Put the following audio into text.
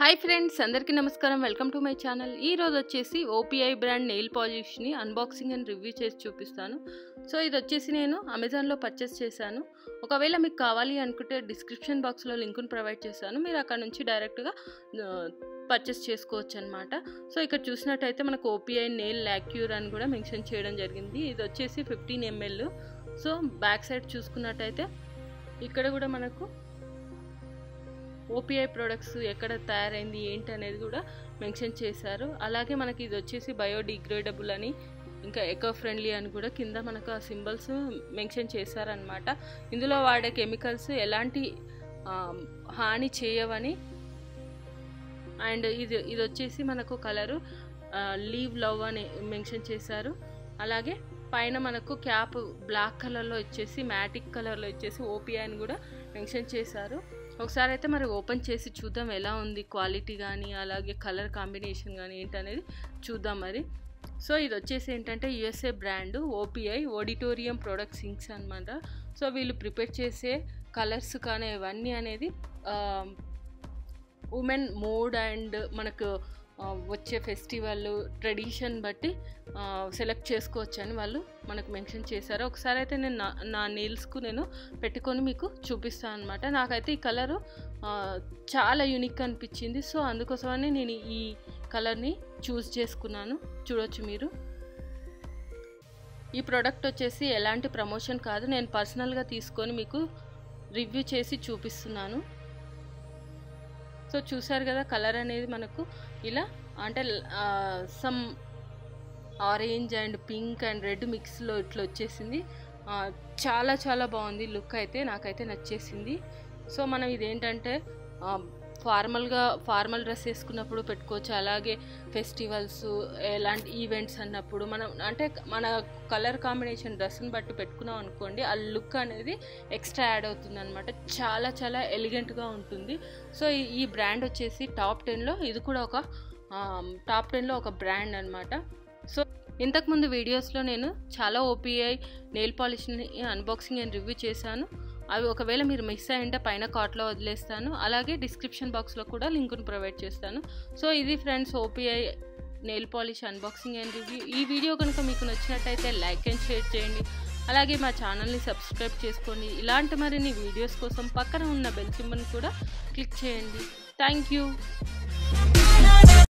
hi friends అందరికీ నమస్కారం welcome to my channel ఈ రోజు వచ్చేసి ఓపీఐ బ్రాండ్ నెయిల్ పాలిష్ని అన్బాక్సింగ్ అండ్ రివ్యూ చేసి చూపిస్తాను సో ఇది వచ్చేసి నేను అమెజాన్లో పర్చేస్ చేశాను ఒకవేళ మీకు కావాలి అనుకుంటే డిస్క్రిప్షన్ బాక్స్లో లింకును ప్రొవైడ్ చేశాను మీరు అక్కడ నుంచి డైరెక్ట్గా పర్చేస్ చేసుకోవచ్చు అనమాట సో ఇక్కడ చూసినట్టయితే మనకు ఓపీఐ నెయిల్ లాక్యూర్ అని కూడా మెన్షన్ చేయడం జరిగింది ఇది వచ్చేసి fifteen ML so back side చూసుకున్నట్టయితే ఇక్కడ కూడా మనకు ఓపీఐ ప్రొడక్ట్స్ ఎక్కడ తయారైంది ఏంటి అనేది కూడా మెన్షన్ చేశారు అలాగే మనకి ఇది వచ్చేసి బయోడిగ్రేడబుల్ అని ఇంకా ఎకో ఫ్రెండ్లీ అని కూడా కింద మనకు ఆ సింబల్స్ మెన్షన్ చేశారనమాట ఇందులో వాడే కెమికల్స్ ఎలాంటి హాని చేయవని అండ్ ఇది ఇది వచ్చేసి మనకు కలరు లీవ్ లవ్ అని మెన్షన్ చేశారు అలాగే పైన మనకు క్యాప్ బ్లాక్ కలర్లో వచ్చేసి మ్యాటిక్ కలర్లో వచ్చేసి ఓపీఐ అని కూడా మెన్షన్ చేశారు ఒకసారి అయితే మరి ఓపెన్ చేసి చూద్దాం ఎలా ఉంది క్వాలిటీ కానీ అలాగే కలర్ కాంబినేషన్ కానీ ఏంటనేది చూద్దాం మరి సో ఇది వచ్చేసి ఏంటంటే యుఎస్ఏ బ్రాండ్ ఓపీఐ ఓడిటోరియం ప్రొడక్ట్స్ ఇంక్స్ అనమాట సో వీళ్ళు ప్రిపేర్ చేసే కలర్స్ కానీ ఇవన్నీ అనేది ఉమెన్ మూడ్ అండ్ మనకు వచ్చే ఫెస్టివల్ ట్రెడిషన్ బట్టి సెలెక్ట్ చేసుకోవచ్చు అని వాళ్ళు మనకు మెన్షన్ చేశారు ఒకసారి అయితే నేను నా నా నీల్స్కు నేను పెట్టుకొని మీకు చూపిస్తాను అనమాట నాకైతే ఈ కలరు చాలా యూనిక్ అనిపించింది సో అందుకోసమని నేను ఈ కలర్ని చూస్ చేసుకున్నాను చూడొచ్చు మీరు ఈ ప్రోడక్ట్ వచ్చేసి ఎలాంటి ప్రమోషన్ కాదు నేను పర్సనల్గా తీసుకొని మీకు రివ్యూ చేసి చూపిస్తున్నాను సో చూసారు కదా కలర్ అనేది మనకు ఇలా అంటే some orange and pink and red మిక్స్లో ఇట్లా వచ్చేసింది చాలా చాలా బాగుంది లుక్ అయితే నాకైతే నచ్చేసింది సో మనం ఇదేంటంటే ఫార్మల్గా ఫార్మల్ డ్రెస్ వేసుకున్నప్పుడు పెట్టుకోవచ్చు అలాగే ఫెస్టివల్స్ ఎలాంటి ఈవెంట్స్ అన్నప్పుడు మనం అంటే మన కలర్ కాంబినేషన్ డ్రెస్ని బట్టి పెట్టుకున్నాం అనుకోండి ఆ లుక్ అనేది ఎక్స్ట్రా యాడ్ అవుతుంది అనమాట చాలా చాలా ఎలిగెంట్గా ఉంటుంది సో ఈ బ్రాండ్ వచ్చేసి టాప్ టెన్లో ఇది కూడా ఒక టాప్ టెన్లో ఒక బ్రాండ్ అనమాట సో ఇంతకుముందు వీడియోస్లో నేను చాలా ఓపీఐ నెయిల్ పాలిష్ని అన్బాక్సింగ్ అండ్ రివ్యూ చేశాను అవి ఒకవేళ మీరు మిస్ అయ్యింటే పైన కార్ట్లో వదిలేస్తాను అలాగే డిస్క్రిప్షన్ బాక్స్లో కూడా లింకును ప్రొవైడ్ చేస్తాను సో ఇది friends OPI nail polish unboxing and review ఈ వీడియో కనుక మీకు నచ్చినట్టయితే లైక్ అండ్ షేర్ చేయండి అలాగే మా ఛానల్ని సబ్స్క్రైబ్ చేసుకోండి ఇలాంటి మరిన్ని వీడియోస్ కోసం పక్కన ఉన్న బెల్ సింబల్ని కూడా క్లిక్ చేయండి థ్యాంక్ యూ